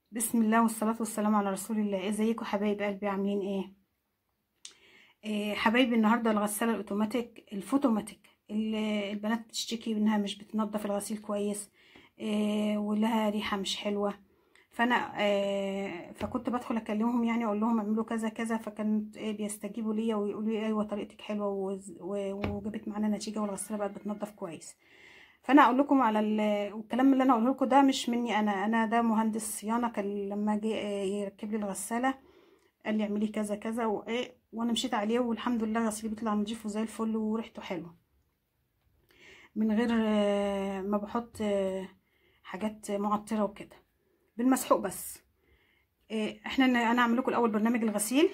بسم الله والصلاة والسلام على رسول الله ازيكم حبايب قلبي عاملين ايه إيه حبايبي النهارده الغسالة الاوتوماتيك الفوتوماتيك اللي البنات بتشتكي انها مش بتنظف الغسيل كويس إيه ولها ريحة مش حلوة فانا إيه فكنت بدخل اكلمهم يعني اقول لهم اعملوا كذا كذا فكانت إيه بيستجيبوا ليا ويقولوا لي ايوه طريقتك حلوه وز- و- وجابت معانا نتيجه والغساله بقت بتنظف كويس فانا اقول لكم على ال- والكلام اللي انا اقوله لكم ده مش مني انا انا ده مهندس صيانه كان لما جه يركب لي الغساله قال لي اعملي كذا كذا وايه وانا مشيت عليه والحمد لله غسيلي بيطلع نضيف وزي الفل وريحته حلوه من غير آه، ما بحط آه، حاجات معطره وكده بالمسحوق بس إيه، احنا انا اعمل لكم الاول برنامج الغسيل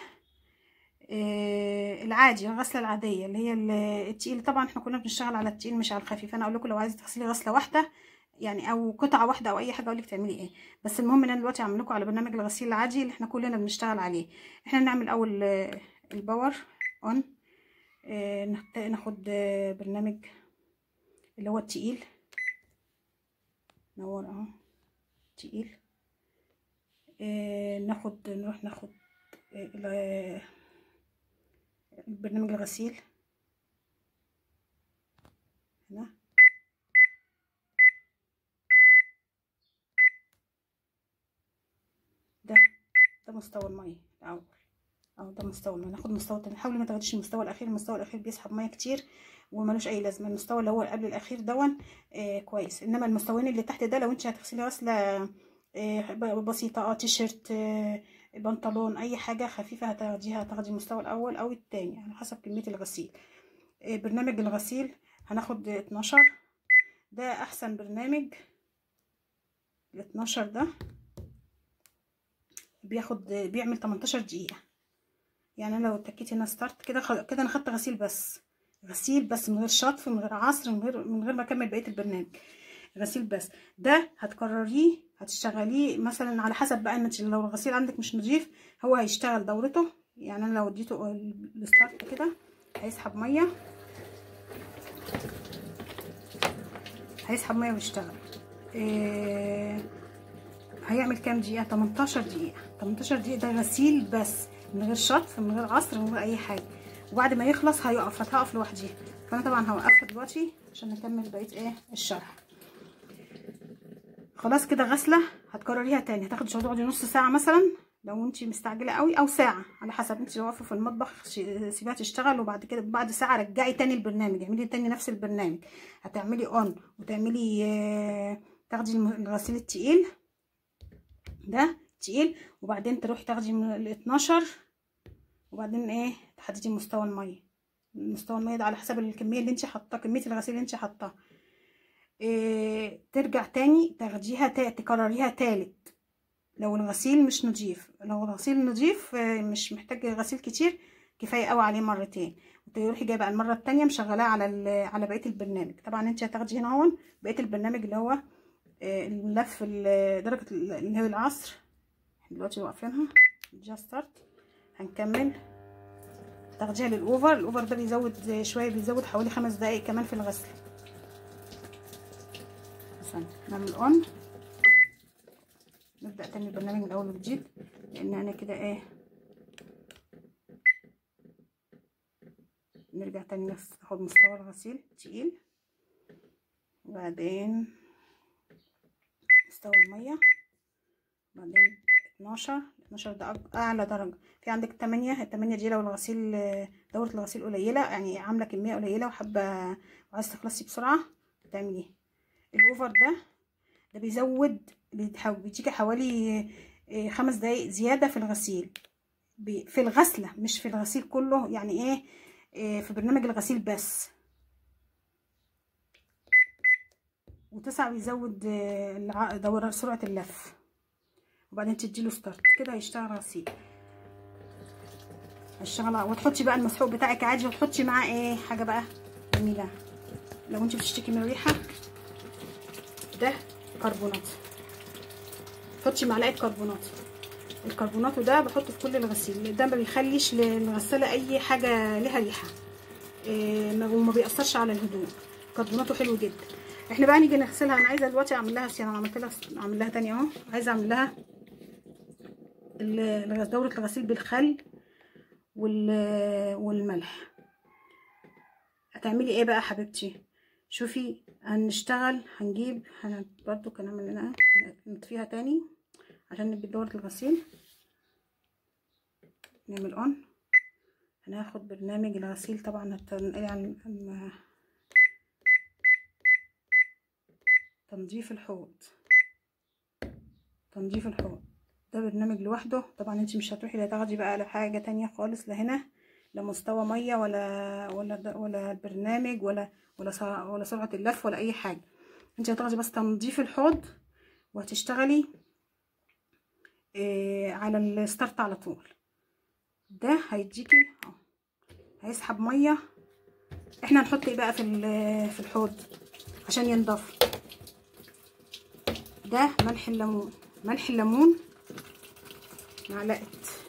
إيه، العادي الغسله العاديه اللي هي ال- التقيل طبعا احنا كنا بنشتغل على التقيل مش على الخفيف انا اقول لكم لو عايزه تغسلي غسله واحده يعني او قطعه واحده او اي حاجه اقول لك تعملي ايه بس المهم ان انا دلوقتي اعمل لكم على برنامج الغسيل العادي اللي احنا كلنا بنشتغل عليه احنا نعمل اول آه، الباور اون آه، نحت- ناخد آه، برنامج اللي هو التقيل نور اهو تقيل آه، ناخد نروح ناخد آه، ال- برنامج الغسيل هنا ده ده مستوى المية الأول أو ده مستوى المية ناخد مستوى تاني حاولي ما تاخديش المستوى الأخير المستوى الأخير بيسحب مية كتير وملوش أي لازمة المستوى اللي هو قبل الأخير دون آه كويس إنما المستويين اللي تحت ده لو انت هتغسلي غسلة آه ب- بسيطة اه تيشيرت آه بنطلون أي حاجة خفيفة هتاخديها هتاخدي المستوى الأول أو التاني على حسب كمية الغسيل آه برنامج الغسيل هناخد 12 ده أحسن برنامج ال 12 ده بياخد بيعمل 18 دقيقة يعني انا لو اتكيت هنا ستارت كده خل... كده انا خدت غسيل بس غسيل بس من غير شطف من غير عصر من غير من غير ما اكمل بقية البرنامج غسيل بس ده هتكرريه هتشتغليه مثلا على حسب بقى انت لو الغسيل عندك مش نظيف هو هيشتغل دورته يعني انا لو اديته ال- الستارت كده هيسحب ميه هيسحب ميه ويشتغل إيه هيعمل كام دقيقة 18 دقيقة 18 دقيقة ده غسيل بس من غير شطف من غير عصر من غير أي حاجة وبعد ما يخلص هيقف هتقف لوحديها فأنا طبعا هوقفها دلوقتي عشان نكمل بقية ايه الشرح خلاص كده غسلة هتكرريها تاني هتاخد تقعدي نص ساعة مثلا لو انت مستعجلة قوي او ساعة على حسب انت لو واقفة في المطبخ ش- سيبيها تشتغل وبعد كده بعد ساعة رجعي تاني البرنامج اعملي تاني نفس البرنامج هتعملي اون وتعملي آه، تاخدي الم- الغسيل التقيل ده تقيل وبعدين تروحي تاخدي من ال 12 وبعدين ايه تحددي مستوى الميه مستوى الميه ده على حسب الكميه اللي انت حاطاه كميه الغسيل اللي انت حاطاه إيه ترجع تاني تاخديها تا... تكرريها تالت لو الغسيل مش نضيف لو الغسيل نضيف آه، مش محتاج غسيل كتير كفايه قوي عليه مرتين وتروحي جايبه المره التانية مشغلاه على ال... على بقيه البرنامج طبعا انت هتاخدي هنا هون بقيه البرنامج اللي هو آه، الملف ال- درجه ال- اللي هو العصر احنا دلوقتي واقفينها جاست ستارت هنكمل تاخديها للاوفر الاوفر ده بيزود شويه بيزود حوالي خمس دقايق كمان في الغسل مثلا نعمل اون نبدا تاني البرنامج من اول وجديد لان انا كده ايه نرجع تاني ناخد مستوى الغسيل تقيل وبعدين مستوى الميه بعدين 12 12 ده أك- اعلى درجه في عندك 8 التمانية دي لو الغسيل دوره الغسيل قليله يعني عامله كميه قليله وحابه وعايزه تخلصي بسرعه تعمليه الاوفر ده ده بيزود بيتحو- بيديكي حوالي إيه، خمس دقايق زياده في الغسيل بي- في الغسله مش في الغسيل كله يعني ايه إيه، في برنامج الغسيل بس وتسعة بيزود آه، الع- دورة سرعة اللف وبعدين تديله ستارت كده هيشتغل غسيل هيشتغل وتحطي بقى المسحوق بتاعك عادي وتحطي معاه ايه حاجة بقى جميلة لو انت بتشتكي من الريحة ده كربونات حطي معلقة كربونات الكربونات ده بحطه في كل الغسيل ده ما بيخليش للغسالة اي حاجة لها ريحة إيه ما- وما بيأثرش على الهدوم كربوناته حلو جدا احنا بقى نيجي نغسلها انا عايزه دلوقتي اعمل لها صيانه انا عملت لها اعمل لها تاني اهو عايزه اعمل لها ال- دورة الغسيل بالخل وال- والملح هتعملي ايه بقى يا حبيبتي شوفي هنشتغل هنجيب هن برضو كان نعمل لنا نطفيها تاني عشان نجيب دورة الغسيل نعمل اون هناخد برنامج الغسيل طبعا هتنقلي على الم- تنظيف الحوض تنظيف الحوض ده برنامج لوحده طبعا انت مش هتروحي لا تاخدي بقى على حاجه تانية خالص لا هنا لا مستوى ميه ولا ولا د- ولا برنامج ولا ولا سرعة ولا سرعه اللف ولا اي حاجه انت هتاخدي بس تنظيف الحوض وهتشتغلي إيه على الستارت على طول ده هيديكي اهو هيسحب ميه احنا هنحط ايه بقى في ال- في الحوض عشان ينضف ده ملح الليمون ملح الليمون معلقه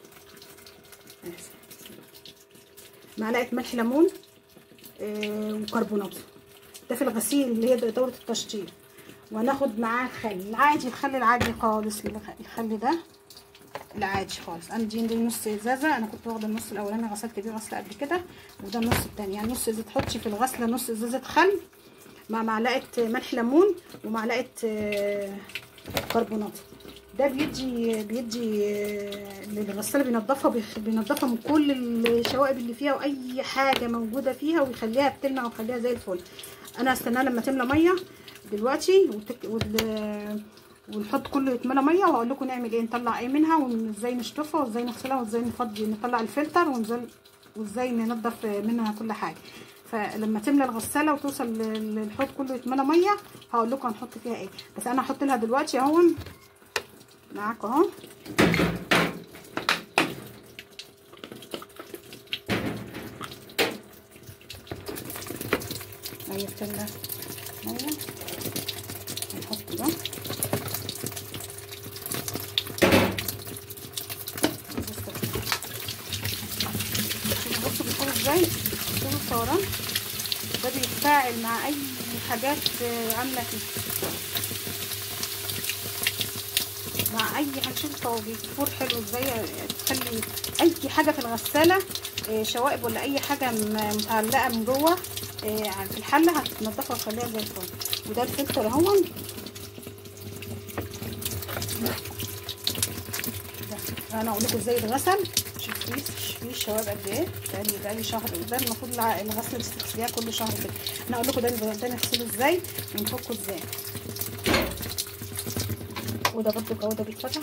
معلقه ملح ليمون آه وكربونات ده في الغسيل اللي هي دوره التشطيب وهناخد معاه خل العادي الخل العادي خالص الخ- الخل ده العادي خالص انا دي دي نص ازازه انا كنت واخده النص الاولاني غسلت بيه غسله قبل كده وده النص التاني يعني نص ازازه تحطي في الغسله نص ازازه خل مع معلقه ملح ليمون ومعلقه آه، كربونات ده بيدي بيدي آه، للغساله بينضفها بيخ- بينضفها من كل الشوائب اللي فيها واي حاجه موجوده فيها ويخليها بتلمع ويخليها زي الفل انا هستناها لما تملى ميه دلوقتي وتك... وال... ونحط كله يتملى ميه وهقول لكم نعمل ايه نطلع ايه منها وازاي نشطفها وازاي نغسلها وازاي نفضي نطلع الفلتر ونزل وازاي ننضف منها كل حاجه فلما تملى الغساله وتوصل لل- للحوض كله يتملى ميه هقول لكم هنحط فيها ايه بس انا هحط لها دلوقتي اهو معاكم اهو ميه بتملى ميه هنحط ده بصوا بيكون ازاي شوفوا الفوران ده بيتفاعل مع اي حاجات آه، عامله كده مع اي حاجه شوفوا هو بيفور حلو ازاي تخلي اي حاجه في الغساله آه، شوائب ولا اي حاجه م- متعلقه من جوه آه، في الحله هتنضفها وتخليها زي الفل وده الفلتر اهو ده انا اقول لكم ازاي اتغسل شوف فيه فيه شوائب قد ايه بقالي بقالي شهر ده المفروض الع- الغسل بتغسليها كل شهر كده انا اقول لكم ده ده نغسله ازاي ونفكه ازاي وده برضو اهو ده بيتفتح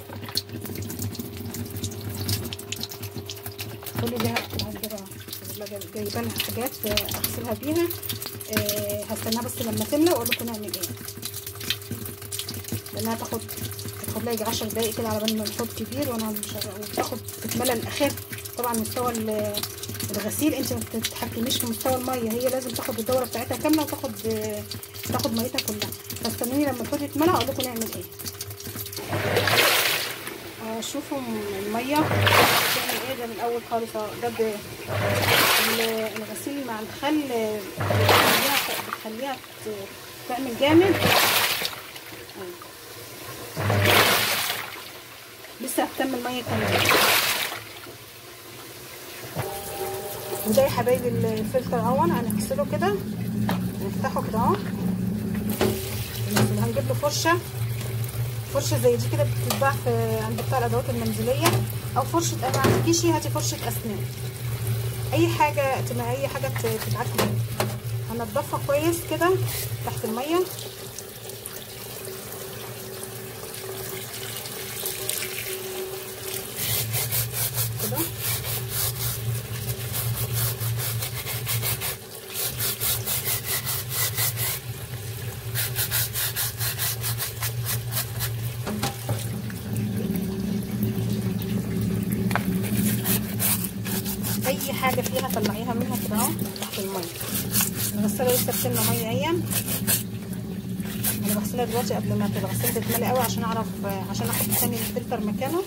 كل دي جايبه لها حاجات اغسلها بيها آه، هستناها بس لما تملى واقول لكم نعمل ايه لانها تاخد تاخد لها يجي 10 دقايق كده على بال ما الحوض كبير وانا مش وتاخد تتملى الاخر طبعا مستوى ال- الغسيل انت ما بتتحكميش في مستوى الميه هي لازم تاخد الدوره بتاعتها كامله وتاخد آه، تاخد ميتها كلها فاستنوني لما الحوض يتملى اقول لكم نعمل ايه آه، شوفوا الميه بتعمل ايه ده من الاول خالص اهو ده ب- ال- الغسيل مع الخل آه، بتخليها بتخليها ت- تعمل جامد لسه هكمل ميه كمان وده يا حبايبي الفلتر اهو هنغسله كده نفتحه كده اهو هنجيب له فرشه فرشه زي دي كده بتتباع في عند بتاع الادوات المنزليه او فرشه انا ما عندكيش هاتي فرشه اسنان اي حاجه تبقى اي حاجه تتعك منها هنضفها كويس كده تحت الميه كده اي حاجه فيها طلعيها منها كده اهو تحت الميه الغساله لسه بتملى ميه اهي انا بغسلها دلوقتي قبل ما الغساله تتملي قوي عشان اعرف عشان احط تاني الفلتر مكانه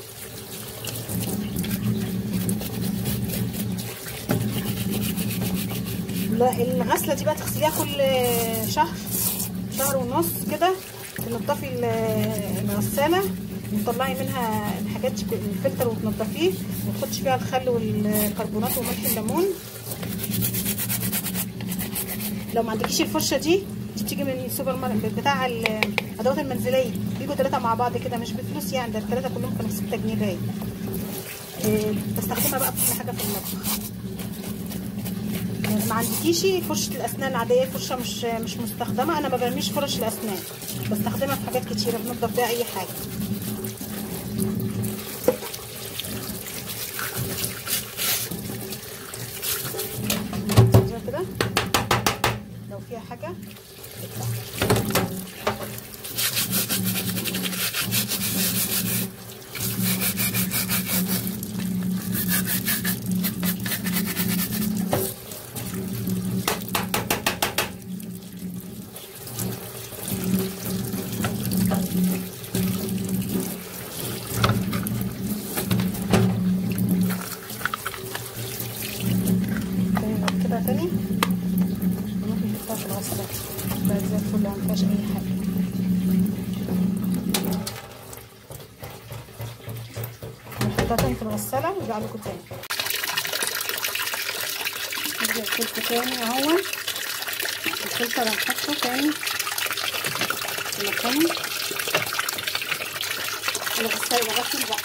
لا الغسله دي بقى تغسليها كل شهر شهر ونص كده تنضفي ال- الغساله وتطلعي منها الحاجات دي من الفلتر وتنضفيه وتحطي فيها الخل والكربونات وملح الليمون لو ما عندكيش الفرشه دي دي بتيجي من السوبر ماركت بتاع الادوات المنزليه بيجوا ثلاثه مع بعض كده مش بفلوس يعني ده الثلاثه كلهم كانوا 6 جنيه باين إيه بستخدمها بقى في كل حاجه في المطبخ ما عندكيش فرشه الاسنان العاديه فرشه مش مش مستخدمه انا ما برميش فرش الاسنان بستخدمها في حاجات كتيره بنضف بيها اي حاجه كده لو فيها حاجه كده تاني ممكن نحطها في الغسالة بقت زي الفل مفيهاش اي حاجة نحطها تاني في الغسالة ونرجع لكم تاني نرجع الفلفل تاني اهو الفلفل هنحطه تاني في مكانه الغسالة غسل بقى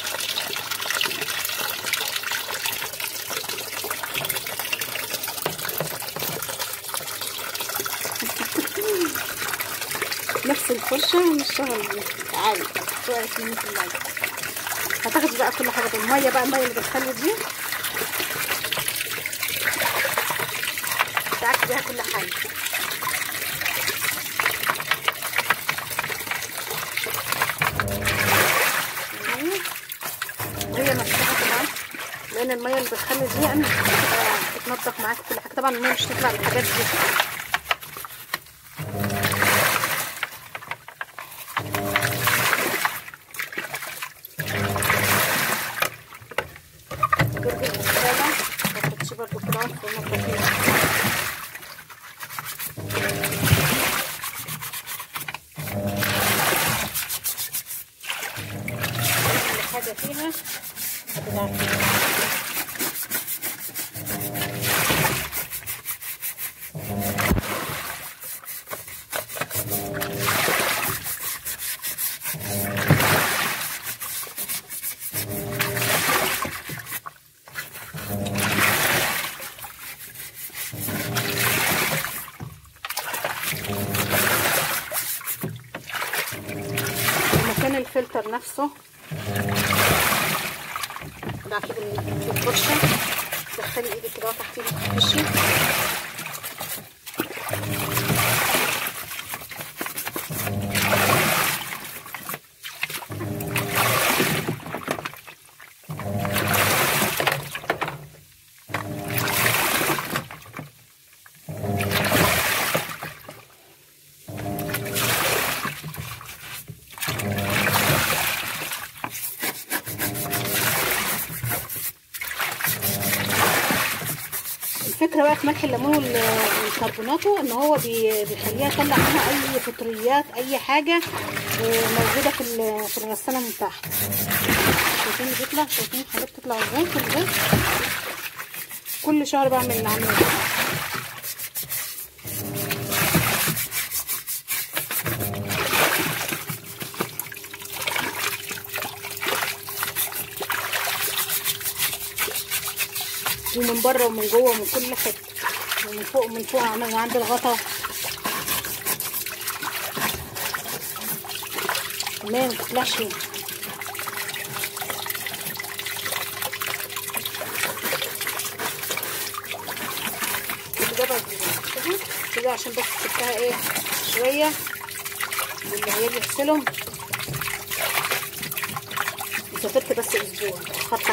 نفس الفرشة نشتغل عادي شوية من في المية هتاخدي بقى كل حاجة بالمية بقى المية اللي بتخلي دي تعكي بيها كل حاجة وهي مفتوحة طبعا لأن المية اللي بتخلي دي يعني بتنضف معاكي كل حاجة طبعا المية مش تطلع بالحاجات دي حاجة فيها هتبقى مكان الفلتر نفسه ضعفي بالفرشة دخلي ايدك كده تحتيه وتفرشي الفكره بقى في ملح الليمون والكربوناتو ان هو بيخليها يطلع منها اي فطريات اي حاجه موجوده في في الغساله من تحت شايفين بيطلع شايفين الحاجات بتطلع ازاي كل ده كل شهر بعمل العمليه دي ومن بره ومن جوه ومن كل حته ومن فوق ومن فوق عمل عند الغطا تمام متطلعش كده كده عشان بس سبتها ايه شويه والعيال يغسلهم وسافرت بس اسبوع خدت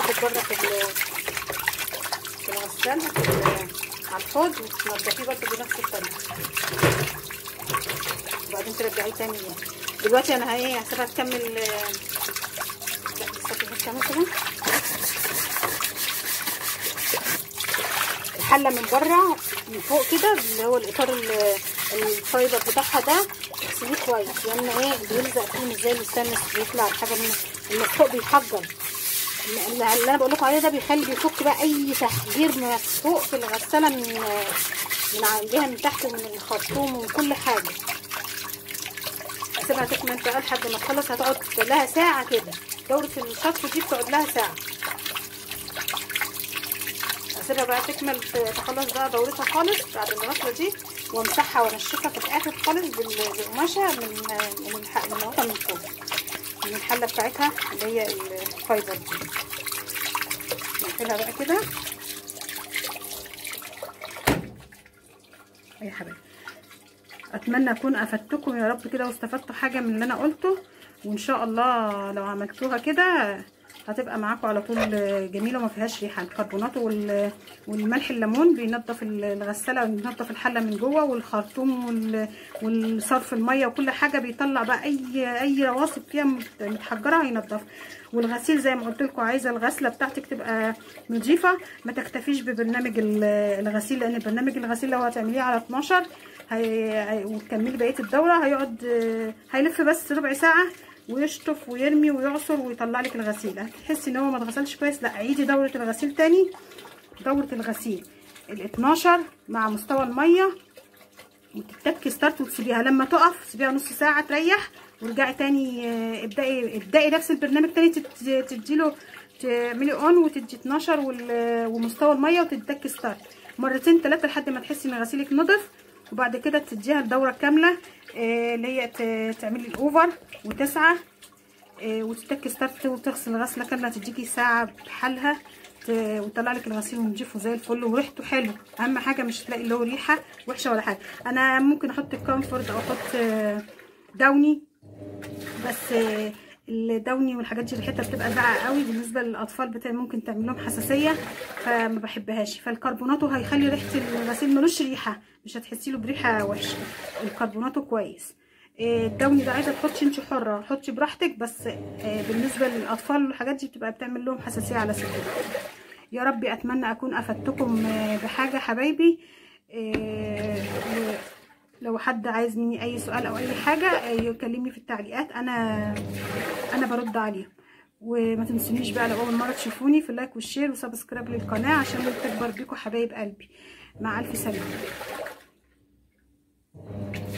يخرج بره في ال- في الغسالة في ال- على الحوض وتنضفيه برضه بنفس الطريقة وبعدين ترجعيه تاني يعني. دلوقتي انا ايه هسيبها تكمل آه، لا لسه في حته مثلا الحله من بره من فوق كده اللي هو الاطار ال- الفايبر بتاعها ده تغسليه كويس لان ايه بيلزق فيه مش زي الستانلس بيطلع الحاجه من اللي فوق بيحجر اللي اللي انا بقول لكم عليه ده بيخلي بيفك بقى اي تحجير من فوق في الغساله من من عندها من تحت ومن الخرطوم ومن كل حاجه هسيبها تكمل بقى لحد ما تخلص هتقعد لها ساعه كده دوره الشطف دي بتقعد لها ساعه هسيبها بقى تكمل تخلص بقى دورتها خالص بعد الغسله دي وامسحها وانشفها في الاخر خالص بال- بالقماشه من من الح- من الغطا من فوق من الحله بتاعتها اللي هي الفايبر دي نقفلها بقى كده يا حبايبي اتمنى اكون افدتكم يا رب كده واستفدتوا حاجه من اللي انا قلته وان شاء الله لو عملتوها كده هتبقى معاكم على طول جميله وما فيهاش ريحه الكربونات وال- والملح الليمون بينضف الغساله وبينضف الحله من جوه والخرطوم وال- والصرف الميه وكل حاجه بيطلع بقى اي اي رواسب فيها مت- متحجره هينضف والغسيل زي ما قلت لكم عايزه الغسله بتاعتك تبقى نظيفه ما تكتفيش ببرنامج ال- الغسيل لان برنامج الغسيل لو هتعمليه على 12 هي... هي- وتكملي بقيه الدوره هيقعد آه، هيلف بس ربع ساعه ويشطف ويرمي ويعصر ويطلع لك الغسيل هتحسي ان هو ما اتغسلش كويس لا عيدي دوره الغسيل تاني دوره الغسيل ال 12 مع مستوى الميه وتتكي ستارت وتسيبيها لما تقف سيبيها نص ساعه تريح ورجعي تاني آه، ابدأي ابدأي نفس البرنامج تاني تد- تديله تعملي اون وتدي 12 وال- ومستوى الميه وتتكي ستارت مرتين ثلاثه لحد ما تحسي ان غسيلك نضف وبعد كده تديها الدوره كامله آه، اللي هي ت- تعملي الاوفر وتسعه آه، وتتكي ستارت وتغسل غسله كامله تديكي ساعه بحالها ت- وتطلع لك الغسيل ونضيفه زي الفل وريحته حلو اهم حاجه مش تلاقي له ريحه وحشه ولا حاجه انا ممكن احط كومفورت او احط آه، داوني بس آه، الدوني والحاجات دي ريحتها بتبقى زعقه قوي بالنسبه للاطفال بتاع ممكن تعمل لهم حساسيه فما بحبهاش فالكربوناتو هيخلي ريحه الغسيل ملوش ريحه مش هتحسي له بريحه وحشه الكربوناتو كويس آه، الدوني ده عايزه تحطي انت حره حطي براحتك بس آه، بالنسبه للاطفال والحاجات دي بتبقى بتعمل لهم حساسيه على صدرهم يا ربي اتمنى اكون افدتكم آه، بحاجه حبايبي آه، و- لو حد عايز مني اي سؤال او اي حاجه آه، يكلمني في التعليقات انا انا برد عليهم وما تنسونيش بقى لو اول مره تشوفوني في اللايك والشير وسبسكرايب للقناه عشان تكبر بيكم حبايب قلبي مع الف سلامه